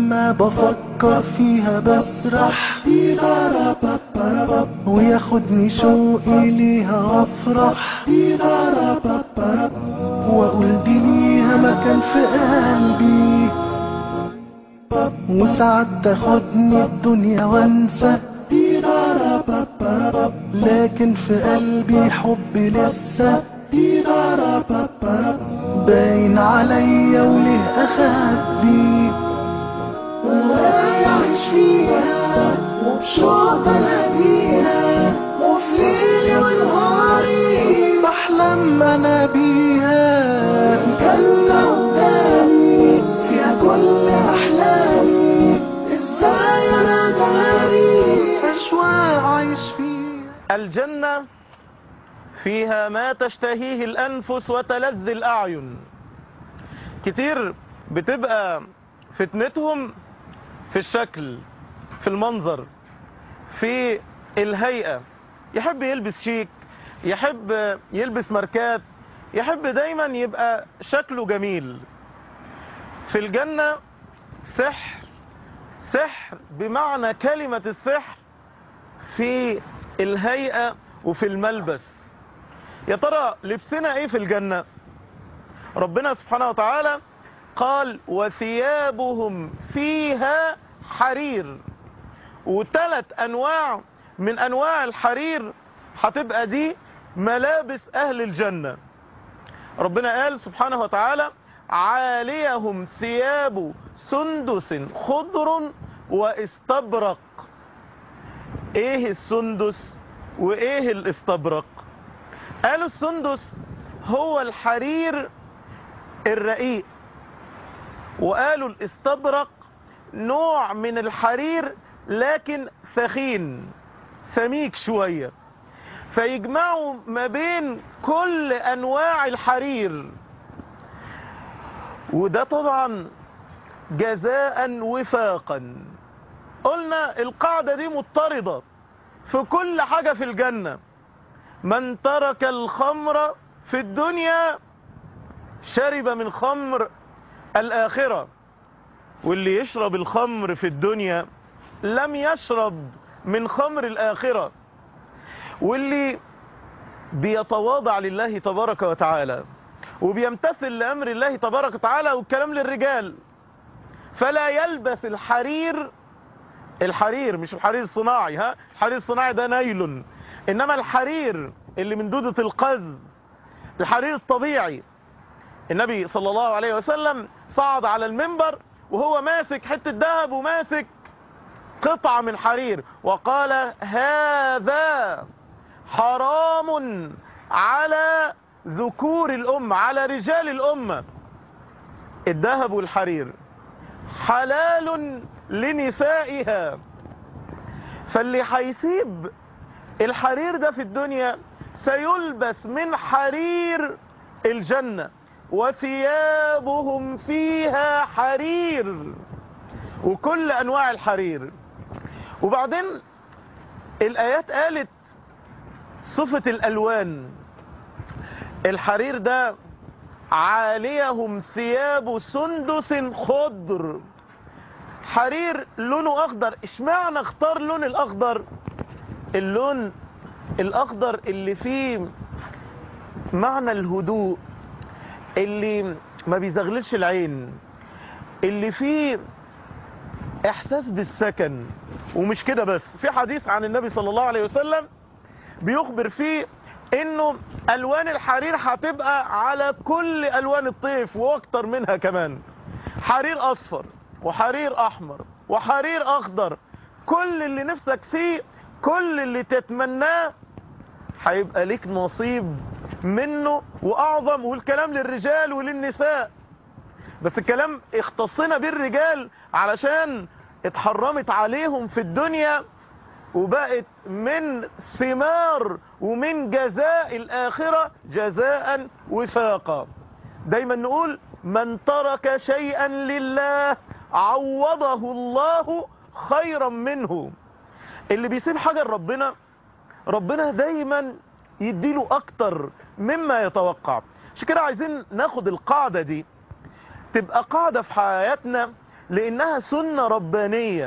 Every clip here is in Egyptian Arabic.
لما بفكر فيها بسرح وياخدني شوقي ليها افرح واقول دي ليها مكان في قلبي وساعات تاخدني الدنيا وانسى لكن في قلبي حب لسه باين عليا وليه اخبي وعايش فيها وبشوق بلاقيها وفي ليلي ونهاري بحلم انا بيها جنة قدامي فيها كل احلامي ازاي انا داري اشواق عايش فيها الجنة فيها ما تشتهيه الأنفس وتلذ الأعين كتير بتبقى فتنتهم في الشكل في المنظر في الهيئة يحب يلبس شيك يحب يلبس ماركات يحب دايما يبقى شكله جميل في الجنة سحر سحر بمعنى كلمة السحر في الهيئة وفي الملبس يا ترى لبسنا ايه في الجنة ربنا سبحانه وتعالى قال وثيابهم فيها حرير وثلاث انواع من انواع الحرير هتبقى دي ملابس اهل الجنة ربنا قال سبحانه وتعالى عاليهم ثياب سندس خضر واستبرق ايه السندس وايه الاستبرق قالوا السندس هو الحرير الرقيق وقالوا الاستبرق نوع من الحرير لكن ثخين سميك شوية فيجمعوا ما بين كل انواع الحرير وده طبعا جزاء وفاقا قلنا القاعدة دي مضطردة في كل حاجة في الجنة من ترك الخمر في الدنيا شرب من خمر الآخرة واللي يشرب الخمر في الدنيا لم يشرب من خمر الآخرة واللي بيتواضع لله تبارك وتعالى وبيمتثل لأمر الله تبارك وتعالى والكلام للرجال فلا يلبس الحرير الحرير مش الحرير الصناعي ها الحرير الصناعي ده نايلون انما الحرير اللي من دودة القز الحرير الطبيعي النبي صلى الله عليه وسلم صعد على المنبر وهو ماسك حتة ذهب وماسك قطعة من حرير وقال هذا حرام على ذكور الأمة على رجال الأمة الذهب والحرير حلال لنسائها فاللي هيسيب الحرير ده في الدنيا سيلبس من حرير الجنة وثيابهم فيها حرير وكل انواع الحرير وبعدين الايات قالت صفة الالوان الحرير ده عاليهم ثياب سندس خضر حرير لونه اخضر اشمعنى اختار لون الاخضر اللون الاخضر اللي فيه معنى الهدوء اللي ما بيزغللش العين اللي فيه احساس بالسكن ومش كده بس في حديث عن النبي صلى الله عليه وسلم بيخبر فيه انه الوان الحرير هتبقى على كل الوان الطيف واكتر منها كمان حرير اصفر وحرير احمر وحرير اخضر كل اللي نفسك فيه كل اللي تتمناه هيبقى ليك نصيب منه واعظم والكلام للرجال وللنساء بس الكلام اختصنا بالرجال علشان اتحرمت عليهم في الدنيا وبقت من ثمار ومن جزاء الآخرة جزاء وفاقا دايما نقول من ترك شيئا لله عوضه الله خيرا منه اللي بيسيب حاجة لربنا ربنا دايما يديله اكتر مما يتوقع عشان كده عايزين ناخد القاعدة دي تبقى قاعدة في حياتنا لانها سنة ربانية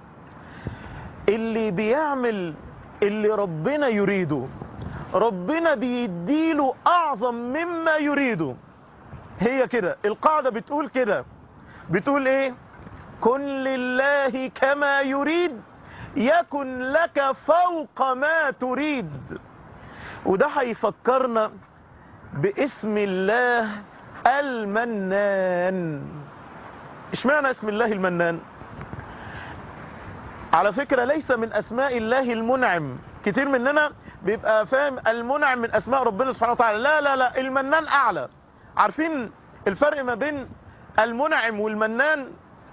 اللي بيعمل اللي ربنا يريده ربنا بيديله اعظم مما يريده هي كده القاعدة بتقول كده بتقول ايه كن لله كما يريد يكن لك فوق ما تريد وده هيفكرنا باسم الله المنان اشمعنى اسم الله المنان على فكرة ليس من اسماء الله المنعم كتير مننا بيبقى فاهم المنعم من اسماء ربنا سبحانه وتعالى لا لا لا المنان اعلى عارفين الفرق ما بين المنعم والمنان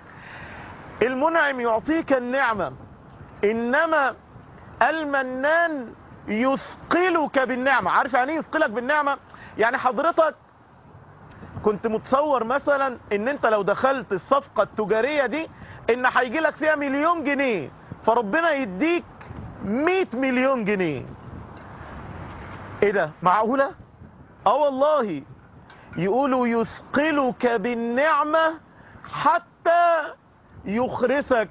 المنعم يعطيك النعمة انما المنان يثقلك بالنعمة عارف يعني ايه يثقلك بالنعمة يعني حضرتك كنت متصور مثلا ان انت لو دخلت الصفقة التجارية دي ان هيجي لك فيها مليون جنيه فربنا يديك 100 مليون جنيه ايه ده معقولة اه والله يقولوا يثقلك بالنعمة حتى يخرسك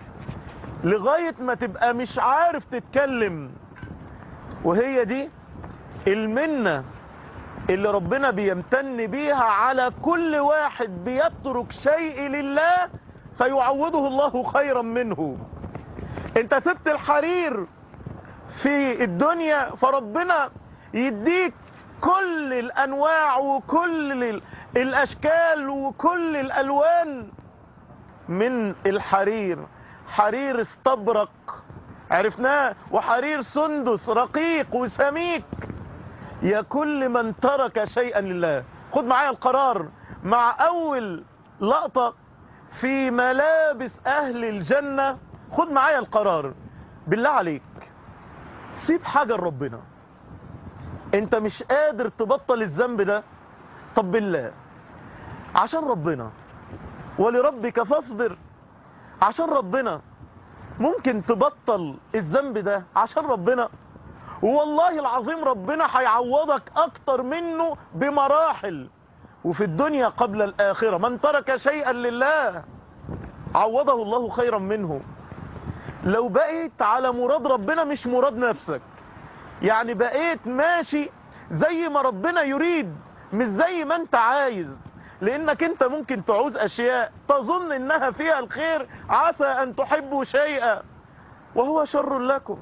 لغاية ما تبقى مش عارف تتكلم وهي دي المنة اللي ربنا بيمتن بيها على كل واحد بيترك شيء لله فيعوضه الله خيرا منه انت سبت الحرير في الدنيا فربنا يديك كل الانواع وكل الاشكال وكل الالوان من الحرير حرير استبرق عرفناه وحرير سندس رقيق وسميك يا كل من ترك شيئا لله خد معايا القرار مع اول لقطة في ملابس اهل الجنة خد معايا القرار بالله عليك سيب حاجة لربنا انت مش قادر تبطل الذنب ده طب بالله عشان ربنا ولربك فاصبر عشان ربنا ممكن تبطل الذنب ده عشان ربنا والله العظيم ربنا هيعوضك اكتر منه بمراحل وفي الدنيا قبل الاخرة من ترك شيئا لله عوضه الله خيرا منه لو بقيت على مراد ربنا مش مراد نفسك يعني بقيت ماشي زي ما ربنا يريد مش زي ما انت عايز لانك انت ممكن تعوز اشياء تظن انها فيها الخير عسى ان تحبوا شيئا وهو شر لكم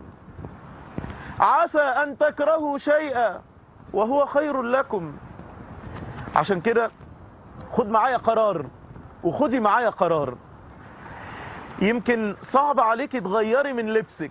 عسى ان تكرهوا شيئا وهو خير لكم عشان كده خد معايا قرار وخدي معايا قرار يمكن صعب عليك تغيري من لبسك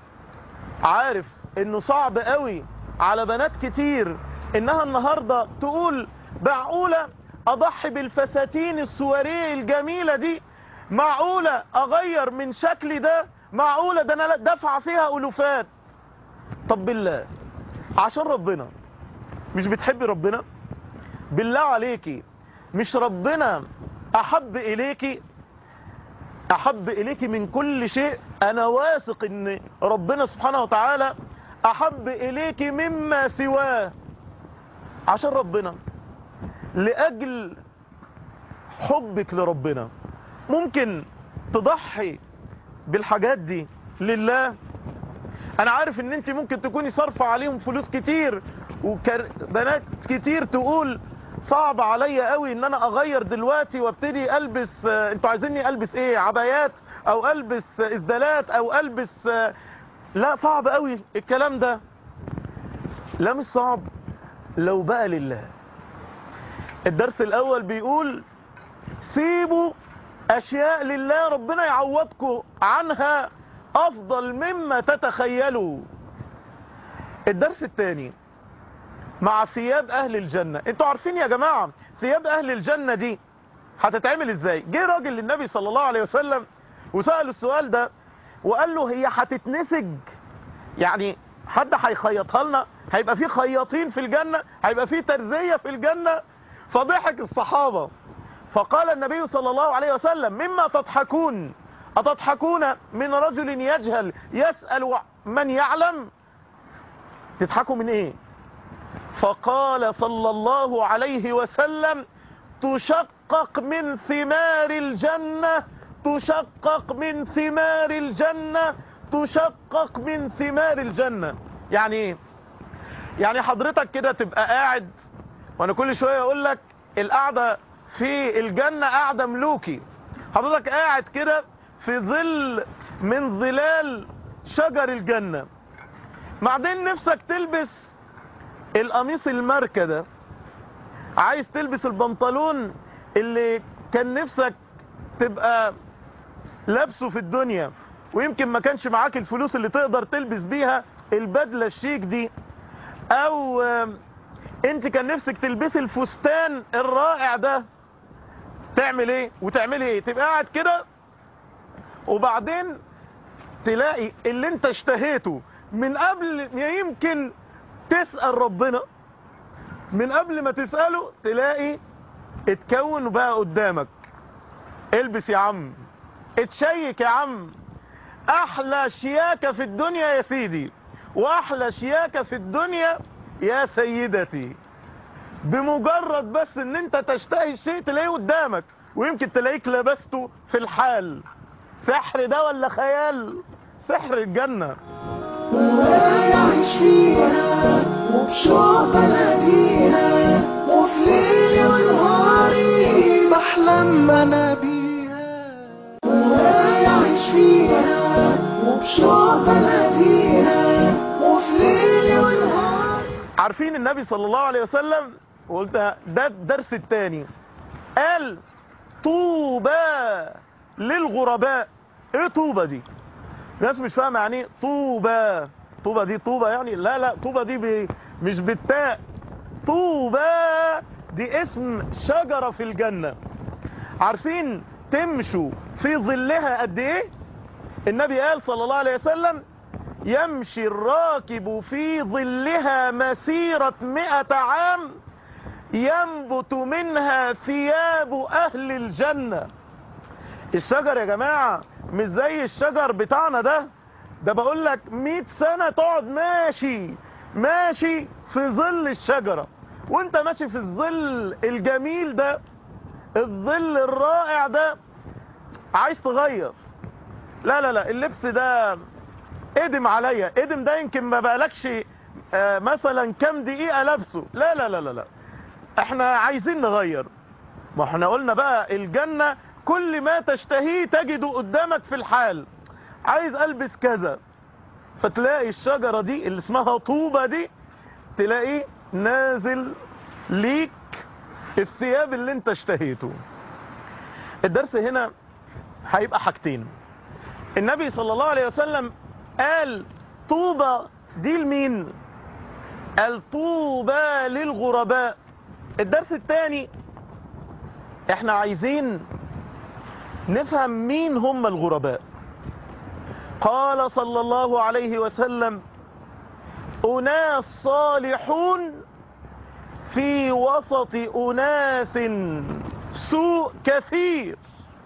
عارف انه صعب قوي على بنات كتير انها النهاردة تقول معقولة اضحي بالفساتين السواريه الجميلة دي معقولة اغير من شكلي ده معقولة ده انا دفع فيها الوفات طب بالله عشان ربنا مش بتحبي ربنا بالله عليكي مش ربنا احب اليكي احب اليكي من كل شيء انا واثق ان ربنا سبحانه وتعالى احب اليكي مما سواه عشان ربنا لاجل حبك لربنا ممكن تضحي بالحاجات دي لله انا عارف ان انت ممكن تكوني صارفه عليهم فلوس كتير وبنات كتير تقول صعب عليا قوي ان انا اغير دلوقتي وابتدي البس انتوا عايزيني البس ايه عبايات او البس ازدالات او البس لا صعب قوي الكلام ده لا مش صعب لو بقى لله الدرس الاول بيقول سيبوا اشياء لله ربنا يعوضكم عنها افضل مما تتخيلوا الدرس الثاني مع ثياب اهل الجنة انتوا عارفين يا جماعة ثياب اهل الجنة دي هتتعمل ازاي جه راجل للنبي صلى الله عليه وسلم وسأله السؤال ده وقال له هي هتتنسج يعني حد هيخيطها لنا هيبقى في خياطين في الجنة هيبقى في ترزية في الجنة فضحك الصحابة فقال النبي صلى الله عليه وسلم مما تضحكون أتضحكون من رجل يجهل يسأل من يعلم تضحكوا من ايه فقال صلى الله عليه وسلم تشقق من ثمار الجنة تشقق من ثمار الجنة تشقق من ثمار الجنة يعني ايه يعني حضرتك كده تبقى قاعد وانا كل شوية اقول لك القعدة في الجنة قعدة ملوكي حضرتك قاعد كده في ظل من ظلال شجر الجنة بعدين نفسك تلبس القميص الماركة ده عايز تلبس البنطلون اللي كان نفسك تبقى لابسه في الدنيا ويمكن ما كانش معاك الفلوس اللي تقدر تلبس بيها البدلة الشيك دي او انت كان نفسك تلبسي الفستان الرائع ده تعمل ايه وتعملي ايه تبقى قاعد كده وبعدين تلاقي اللي انت اشتهيته من قبل ما يمكن تسأل ربنا من قبل ما تسأله تلاقي اتكون بقى قدامك البس يا عم اتشيك يا عم احلى شياكة في الدنيا يا سيدي واحلى شياكة في الدنيا يا سيدتي بمجرد بس ان انت تشتهي الشيء تلاقيه قدامك ويمكن تلاقيك لبسته في الحال سحر ده ولا خيال سحر الجنة ويعيش فيها وبشوق بلاقيها وفي ليلي ونهاري بحلم انا بيها ويعيش فيها وبشوق بلاقيها وفي ليلي ونهاري عارفين النبي صلى الله عليه وسلم وقلت ده الدرس الثاني قال طوبى للغرباء ايه طوبى دي ناس مش فاهمه يعني ايه طوبى طوبى دي طوبى يعني لا لا طوبى دي بي مش بالتاء طوبى دي اسم شجرة في الجنة عارفين تمشوا في ظلها قد ايه النبي قال صلى الله عليه وسلم يمشي الراكب في ظلها مسيرة مئة عام ينبت منها ثياب أهل الجنة الشجر يا جماعة مش زي الشجر بتاعنا ده ده بقول لك 100 سنة تقعد ماشي ماشي في ظل الشجرة وانت ماشي في الظل الجميل ده الظل الرائع ده عايز تغير لا لا لا اللبس ده ادم عليا ادم ده يمكن ما بقالكش آه، مثلا كام دقيقة لابسه لا لا لا لا لا احنا عايزين نغير ما احنا قلنا بقى الجنة كل ما تشتهيه تجده قدامك في الحال عايز البس كذا فتلاقي الشجرة دي اللي اسمها طوبة دي تلاقيه نازل ليك الثياب اللي انت اشتهيته الدرس هنا هيبقى حاجتين النبي صلى الله عليه وسلم قال طوبة دي لمين قال طوبى للغرباء الدرس الثاني احنا عايزين نفهم مين هم الغرباء قال صلى الله عليه وسلم أناس صالحون في وسط أناس سوء كثير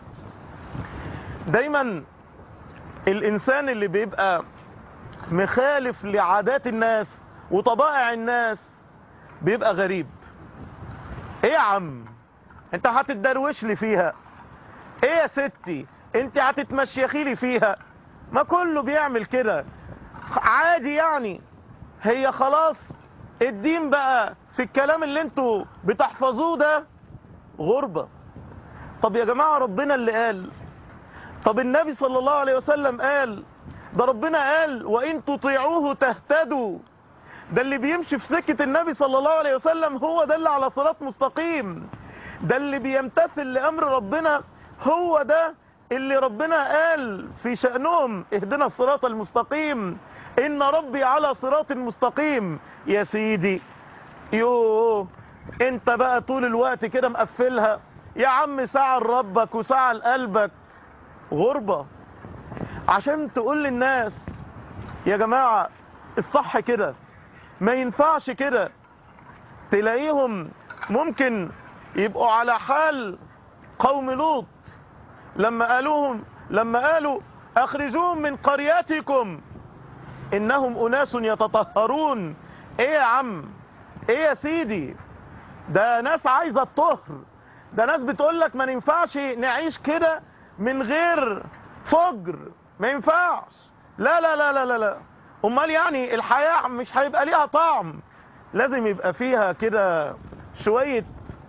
دايما الإنسان اللي بيبقى مخالف لعادات الناس وطبائع الناس بيبقى غريب ايه يا عم انت هتتدروش لي فيها ايه يا ستي انت هتتمشيخي لي فيها ما كله بيعمل كده عادي يعني هي خلاص الدين بقى في الكلام اللي انتوا بتحفظوه ده غربة طب يا جماعة ربنا اللي قال طب النبي صلى الله عليه وسلم قال ده ربنا قال وإن تطيعوه تهتدوا ده اللي بيمشي في سكة النبي صلى الله عليه وسلم هو ده اللي على صراط مستقيم ده اللي بيمتثل لأمر ربنا هو ده اللي ربنا قال في شأنهم اهدنا الصراط المستقيم إن ربي على صراط مستقيم يا سيدي يوه انت بقى طول الوقت كده مقفلها يا عم ساعة لربك وساعة لقلبك غربة عشان تقول للناس يا جماعة الصح كده ما ينفعش كده تلاقيهم ممكن يبقوا على حال قوم لوط لما قالوهم لما قالوا اخرجوهم من قريتكم انهم اناس يتطهرون ايه يا عم ايه يا سيدي ده ناس عايزة الطهر ده ناس بتقولك ما ينفعش نعيش كده من غير فجر ما ينفعش لا لا لا لا لا لا امال يعني الحياة مش هيبقى ليها طعم لازم يبقى فيها كده شوية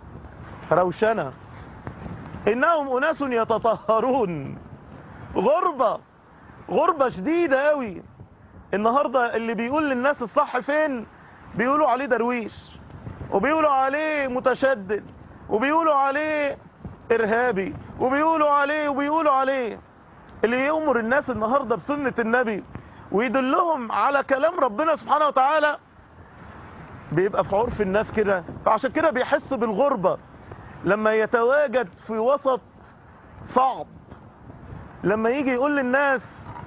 روشنة انهم اناس يتطهرون غربة غربة شديدة قوي النهاردة اللي بيقول للناس الصح فين بيقولوا عليه درويش وبيقولوا عليه متشدد وبيقولوا عليه ارهابي وبيقولوا عليه وبيقولوا عليه اللي يأمر الناس النهاردة بسنة النبي ويدلهم على كلام ربنا سبحانه وتعالى بيبقى في عرف الناس كده فعشان كده بيحس بالغربة لما يتواجد في وسط صعب لما يجي يقول للناس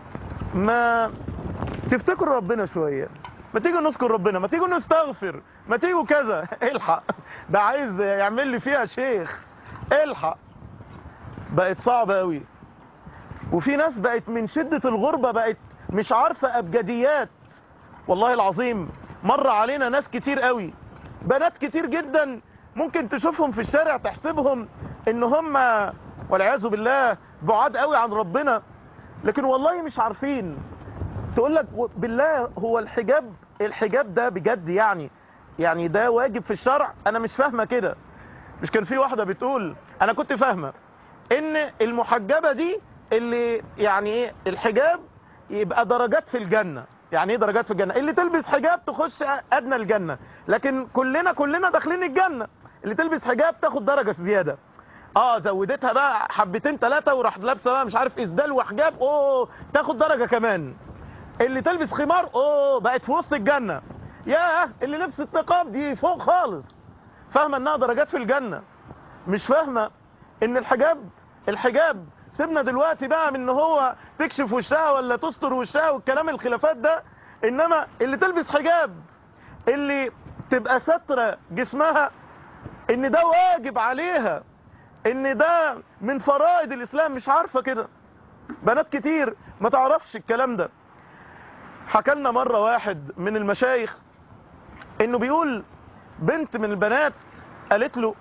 ما تفتكروا ربنا شوية ما تيجوا نذكر ربنا ما تيجوا نستغفر ما تيجوا كذا الحق ده عايز يعمل لي فيها شيخ الحق بقت صعبة قوي وفي ناس بقت من شدة الغربة بقت مش عارفة أبجديات والله العظيم مر علينا ناس كتير قوي بنات كتير جدا ممكن تشوفهم في الشارع تحسبهم ان هم والعياذ بالله بعاد قوي عن ربنا لكن والله مش عارفين تقول لك بالله هو الحجاب الحجاب ده بجد يعني يعني ده واجب في الشرع انا مش فاهمه كده مش كان في واحده بتقول انا كنت فاهمه ان المحجبه دي اللي يعني ايه الحجاب يبقى درجات في الجنه يعني ايه درجات في الجنه اللي تلبس حجاب تخش ادنى الجنه لكن كلنا كلنا داخلين الجنه اللي تلبس حجاب تاخد درجه زياده اه زودتها بقى حبتين ثلاثه وراحت لابسه بقى مش عارف اسدال وحجاب اوه تاخد درجه كمان اللي تلبس خمار اوه بقت في وسط الجنه ياه اللي لبست نقاب دي فوق خالص فاهمه انها درجات في الجنه مش فاهمه ان الحجاب الحجاب سيبنا دلوقتي بقى من ان هو تكشف وشها ولا تستر وشها والكلام الخلافات ده انما اللي تلبس حجاب اللي تبقى سترة جسمها ان ده واجب عليها ان ده من فرائض الاسلام مش عارفة كده بنات كتير ما تعرفش الكلام ده حكلنا مرة واحد من المشايخ انه بيقول بنت من البنات قالت له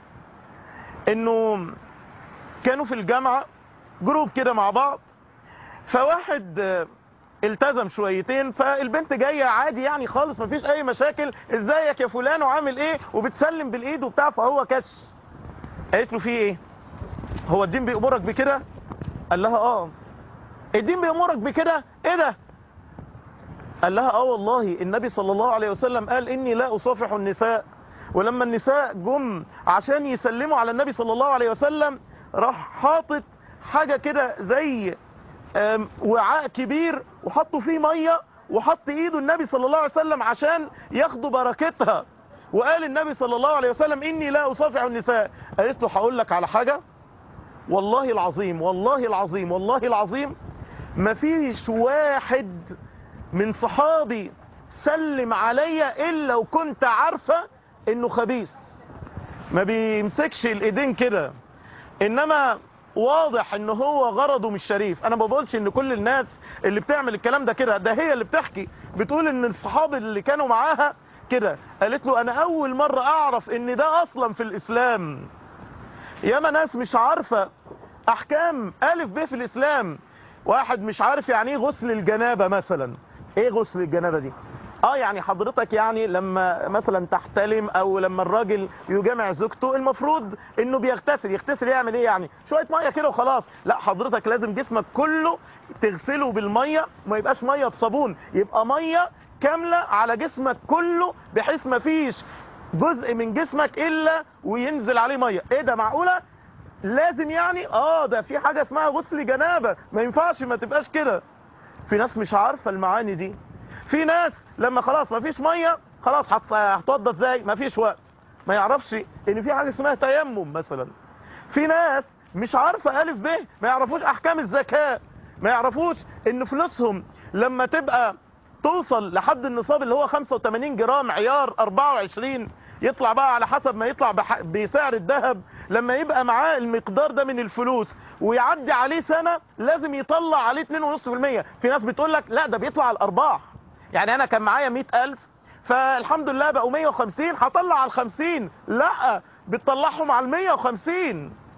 انه كانوا في الجامعة جروب كده مع بعض فواحد التزم شويتين فالبنت جاية عادي يعني خالص مفيش اي مشاكل ازيك يا فلان وعامل ايه وبتسلم بالايد وبتاع فهو كش قالت له في ايه هو الدين بيأمرك بكده قال لها اه الدين بيأمرك بكده ايه ده قال لها اه والله النبي صلى الله عليه وسلم قال اني لا اصافح النساء ولما النساء جم عشان يسلموا على النبي صلى الله عليه وسلم راح حاطط حاجة كده زي وعاء كبير وحطوا فيه مية وحط ايده النبي صلى الله عليه وسلم عشان ياخدوا بركتها وقال النبي صلى الله عليه وسلم اني لا اصافح النساء قالت له هقول لك على حاجة والله العظيم والله العظيم والله العظيم مفيش واحد من صحابي سلم عليا الا وكنت عارفة انه خبيث ما بيمسكش الايدين كده انما واضح ان هو غرضه مش شريف انا ما بقولش ان كل الناس اللي بتعمل الكلام ده كده ده هي اللي بتحكي بتقول ان الصحابة اللي كانوا معاها كده قالت له انا اول مرة اعرف ان ده اصلا في الاسلام ياما ناس مش عارفة احكام الف ب في الاسلام واحد مش عارف يعني ايه غسل الجنابة مثلا ايه غسل الجنابة دي اه يعني حضرتك يعني لما مثلا تحتلم او لما الراجل يجامع زوجته المفروض انه بيغتسل يغتسل يعمل ايه يعني شوية مية كده وخلاص لا حضرتك لازم جسمك كله تغسله بالمية وما يبقاش مية بصابون يبقى مية كاملة على جسمك كله بحيث ما فيش جزء من جسمك الا وينزل عليه مية ايه ده معقولة لازم يعني اه ده في حاجة اسمها غسل جنابة ما ينفعش ما تبقاش كده في ناس مش عارفة المعاني دي في ناس لما خلاص ما فيش ميه خلاص هتوضى ازاي ما فيش وقت ما يعرفش ان في حاجه اسمها تيمم مثلا في ناس مش عارفه الف ب ما يعرفوش احكام الزكاه ما يعرفوش ان فلوسهم لما تبقى توصل لحد النصاب اللي هو 85 جرام عيار 24 يطلع بقى على حسب ما يطلع بح... بسعر الذهب لما يبقى معاه المقدار ده من الفلوس ويعدي عليه سنة لازم يطلع عليه 2.5% في ناس بتقول لك لا ده بيطلع الارباح يعني انا كان معايا 100000 فالحمد لله بقوا 150 هطلع على ال 50 لا بتطلعهم على ال 150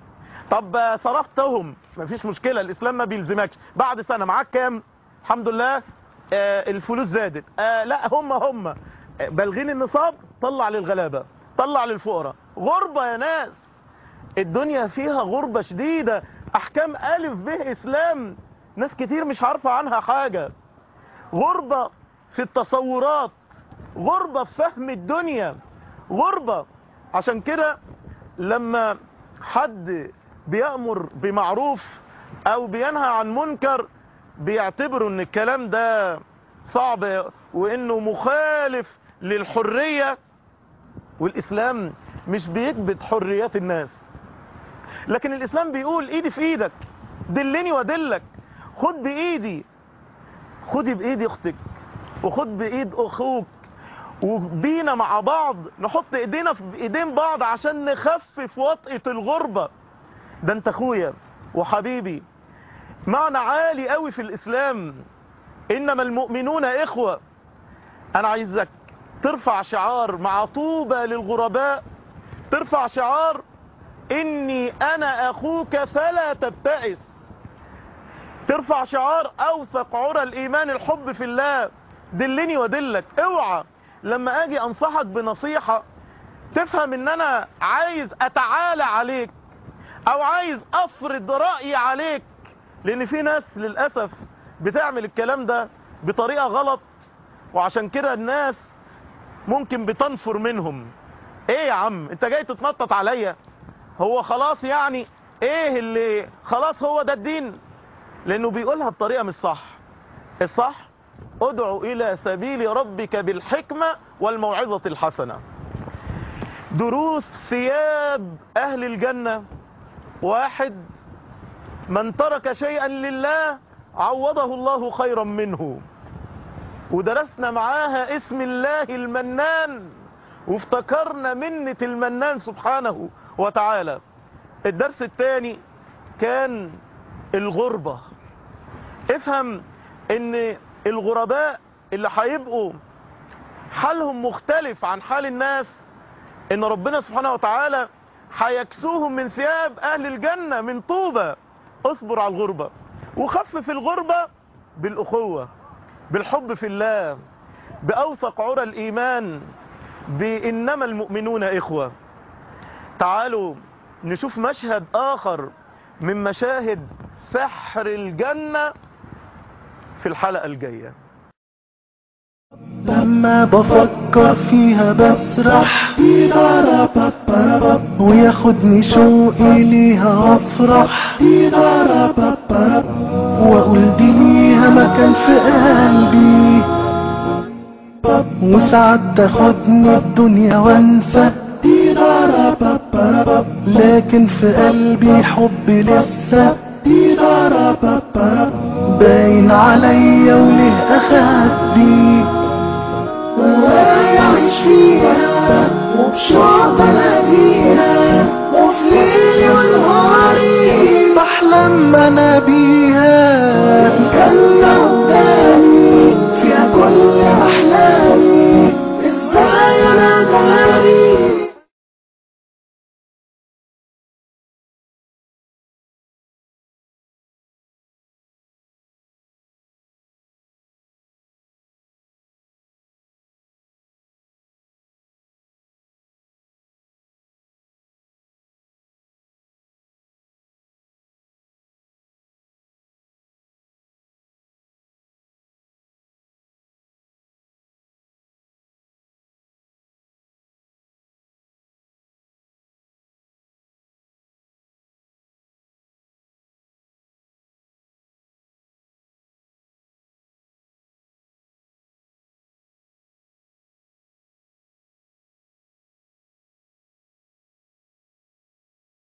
طب صرفتهم مفيش مشكلة الاسلام ما بيلزمكش بعد سنة معاك كام الحمد لله آه الفلوس زادت آه لا هم هم آه، بالغين النصاب طلع للغلابة طلع للفقراء غربة يا ناس الدنيا فيها غربة شديدة احكام الف به اسلام ناس كتير مش عارفة عنها حاجة غربة في التصورات غربة في فهم الدنيا غربة عشان كده لما حد بيأمر بمعروف او بينهى عن منكر بيعتبروا ان الكلام ده صعب وانه مخالف للحرية والاسلام مش بيكبت حريات الناس لكن الاسلام بيقول ايدي في ايدك دلني ودلك خد بايدي خدي بايد اختك وخد بايد اخوك وبينا مع بعض نحط ايدينا في ايدين بعض عشان نخفف وطئة الغربة ده انت اخويا وحبيبي معنى عالي قوي في الاسلام انما المؤمنون اخوة انا عايزك ترفع شعار مع طوبى للغرباء ترفع شعار اني انا اخوك فلا تبتئس ترفع شعار اوثق عرى الايمان الحب في الله دلني ودلك اوعى لما اجي انصحك بنصيحة تفهم ان انا عايز اتعالى عليك او عايز افرض رأيي عليك لان في ناس للأسف بتعمل الكلام ده بطريقة غلط وعشان كده الناس ممكن بتنفر منهم ايه يا عم انت جاي تتنطط عليا هو خلاص يعني ايه اللي خلاص هو ده الدين لانه بيقولها بطريقة مش صح الصح ادعو الى سبيل ربك بالحكمة والموعظة الحسنة دروس ثياب اهل الجنة واحد من ترك شيئا لله عوضه الله خيرا منه ودرسنا معاها اسم الله المنان وافتكرنا منة المنان سبحانه وتعالى الدرس الثاني كان الغربة افهم ان الغرباء اللي هيبقوا حالهم مختلف عن حال الناس ان ربنا سبحانه وتعالى هيكسوهم من ثياب اهل الجنة من طوبة اصبر على الغربة وخفف الغربة بالاخوة بالحب في الله باوثق عرى الايمان بانما المؤمنون اخوة تعالوا نشوف مشهد اخر من مشاهد سحر الجنة في الحلقة الجاية لما بفكر فيها بسرح وياخدني شوقي ليها افرح واقول دي ليها مكان في قلبي وساعات تاخدني الدنيا وانسى لكن في قلبي حب لسه باين عليا وله اخدي ويعيش فيها وبشوق بلاقيها وفي ليلي ونهاري بحلم انا بيها